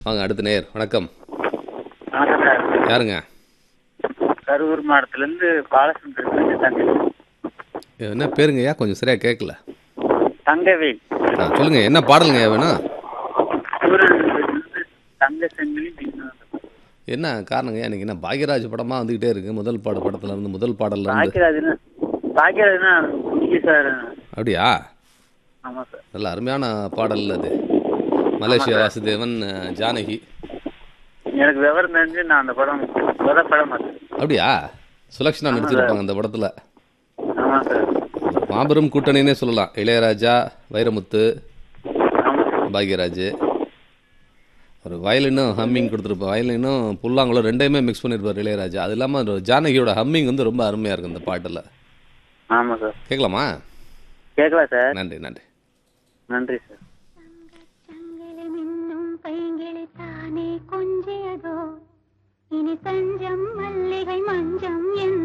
வாங்க அடுத்த நேர் வணக்கம் வணக்கம் சார் யாருங்க கரூர் மாவட்டத்திலேருந்து பாலசுந்தரத்துலேருந்து தங்கவேல் என்ன பேருங்கய்யா கொஞ்சம் சரியா கேட்கல தங்கவேல் ஆ சொல்லுங்க என்ன பாடலுங்க வேணும் சூரன்லேருந்து தங்க செங்கிலி பின்னு என்ன காரணங்க எனக்கு என்ன பாக்யராஜ் படமா வந்துகிட்டே இருக்கு முதல் பாட படத்துல இருந்து முதல் பாடல்ல இருந்து பாக்கியராஜனா பாக்கியராஜனா பிடிக்கும் சார் அப்படியா ஆமாம் சார் நல்ல அருமையான பாடல் அது மலேசியா வாசுதேவன் அஹ், ஜானகி எனக்கு விவரம் தெரிஞ்சு நான் அந்த படம் முத படம் அது அப்படியா சுலக்ஷனா நடிச்சிருப்பாங்க அந்த படத்துல ஆமாம் சார் மாபெரும் கூட்டணின்னே சொல்லலாம் இளையராஜா வைரமுத்து ஆமாம் சார் பாக்யராஜ் ஒரு வயலினும் ஹம்மிங் கொடுத்துருப்போம் வயலினும் புல்லாங்குழலும் ரெண்டையுமே மிக்ஸ் பண்ணியிருப்பார் இளையராஜா அது இல்லாமல் அந்த ஜானகியோட ஹம்மிங் வந்து ரொம்ப அருமையாக இருக்கும் இந்த பாட்டில் ஆமாம் சார் கேட்கலாமா கேட்கலாம் சார் நன்றி நன்றி நன்றி சார் சங்கிலி மின்னும் பைங்கிளி தானே கொஞ்சியதோ இனி தஞ்சம் மல்லிகை மஞ்சம்